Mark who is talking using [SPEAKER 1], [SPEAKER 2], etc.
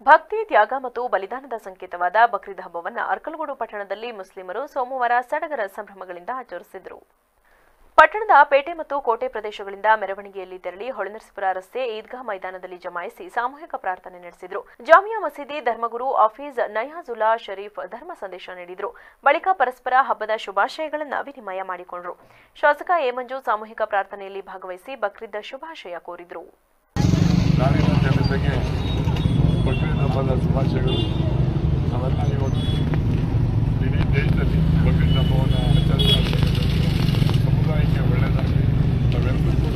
[SPEAKER 1] ಭಕ್ತಿ ತ್ಯಾಗ ಮತ್ತು ಬಲಿದಾನದ ಸಂಕೇತವಾದ ಬಕ್ರೀದ್ ಹಬ್ಬವನ್ನು ಅರ್ಕಲಗೂಡು ಪಟ್ಟಣದಲ್ಲಿ ಮುಸ್ಲಿಮರು ಸೋಮವಾರ ಸಡಗರ ಸಂಭ್ರಮಗಳಿಂದ ಆಚರಿಸಿದರು ಪಟ್ಟಣದ ಪೇಟೆ ಮತ್ತು ಕೋಟೆ ಪ್ರದೇಶಗಳಿಂದ ಮೆರವಣಿಗೆಯಲ್ಲಿ ತೆರಳಿ ಹೊಳೆನರಸೀಪುರ ರಸ್ತೆ ಈದ್ಗಾ ಮೈದಾನದಲ್ಲಿ ಜಮಾಯಿಸಿ ಸಾಮೂಹಿಕ ಪ್ರಾರ್ಥನೆ ನಡೆಸಿದರು ಜಾಮಿಯಾ ಮಸೀದಿ ಧರ್ಮಗುರು ಹಫೀಜ್ ನಯಾಜುಲ್ಲಾ ಶರೀಫ್ ಧರ್ಮ ಸಂದೇಶ ನೀಡಿದರು ಬಳಿಕ ಪರಸ್ಪರ ಹಬ್ಬದ ಶುಭಾಶಯಗಳನ್ನು ವಿನಿಮಯ ಮಾಡಿಕೊಂಡರು ಶಾಸಕ ಎ ಮಂಜು ಸಾಮೂಹಿಕ ಪ್ರಾರ್ಥನೆಯಲ್ಲಿ ಭಾಗವಹಿಸಿ ಬಕ್ರೀದ್ ಶುಭಾಶಯ ಕೋರಿದರು
[SPEAKER 2] ನಾಡಿನ ಜನತೆಗೆ ಬಕ್ರೀದ್ ಹಬ್ಬದ ಶುಭಾಶಯಗಳು ನಾವೆಲ್ಲ ಇವತ್ತು ಇಡೀ ದೇಶದಲ್ಲಿ ಬಕ್ರೀದ್ ಹಬ್ಬವನ್ನು ಆಚರಿಸ್ತಾ ಇದ್ದೇವೆ. ಸಮುದಾಯಕ್ಕೆ ಒಳ್ಳೆಯದಾಗಲಿ ನಾವೆಲ್ಲರೂ ಕೂಡ